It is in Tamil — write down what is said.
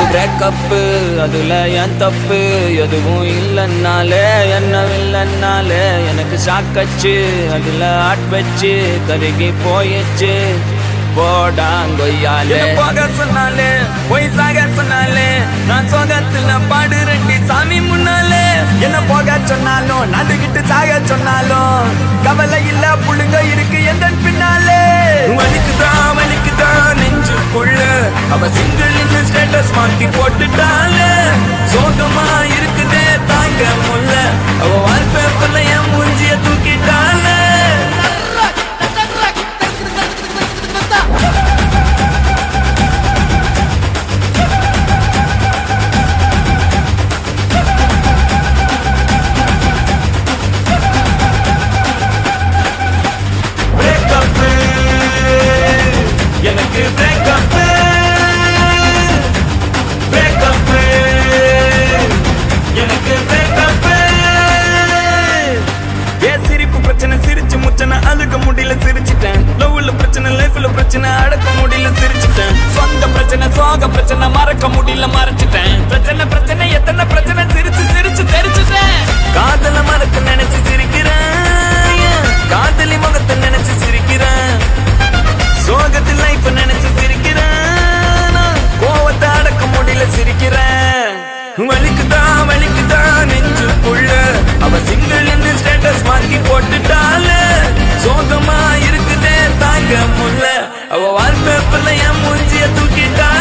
பிரேக்கப்பு அதுல என் தப்பு எதுவும் இல்லைன்னாலே என்ன இல்லைன்னாலே எனக்கு சாக்கச்சு அதுல ஆட் வச்சு கருகி போயிடுச்சு போடாங்கொய்யாலே போக சொன்னாலே போய் சாக சொன்னாலே நான் சோகத்துல பாடு ரெண்டி சாமி முன்னாலே என்ன போக சொன்னாலும் நடுகிட்டு சாக சொன்னாலும் கவலை இல்ல புள்ளுங்க இருக்கு எந்த பின்னாலே வலிக்குதா வலிக்குதா நெஞ்சுக்குள்ள அவ சிங்கிள் ஸ்டேட்டஸ் மாத்தி போட்டுட்டாலே சோகமா இருக்குதே தாங்க முல்ல அவ வால்பேப்பர்ல என் மூஞ்சிய தூக்கிட்டாலே பிரேக்கப் எனக்கு பிரேக்கப் பிரேக்கப் எனக்கு பிரேக்கப் ஏ சிரிப்பு பிரச்சனை சிரிச்சு முச்சனை அழுக முடியல சிரிச்சிட்டேன் லவ்ல பிரச்சனை லைஃப்ல பிரச்சனை அடக்க முடியல சிரிச்சிட்டேன் சொந்த பிரச்சனை சோக பிரச்சனை மறக்க முடியல மறைச்சிட்டேன் பிரச்சனை பிரச்சனை எத்தனை பிரச்சனை சிரிச்சு சிரிச்சு தெரிச்சுட்டேன் காதல மறக்க நினைச்சு சிரிக்கிறேன் காதலி முகத்தை நினைச்சு சிரிக்கிறேன் சோகத்தில் லைஃப் நினைச்சு சிரிக்கிறேன் நான் கோவத்தை அடக்க முடியல சிரிக்கிறேன் வலிக்குதா வலிக்குதா நெஞ்சுக்குள்ள அவ சிங்கிள் என்று ஸ்டேட்டஸ் வாங்கி போட்டுட்டால சோகமா இருக்குதே தாங்க முல்ல அவ வால்பேப்பர்ல என் மூஞ்சிய தூக்கிட்டால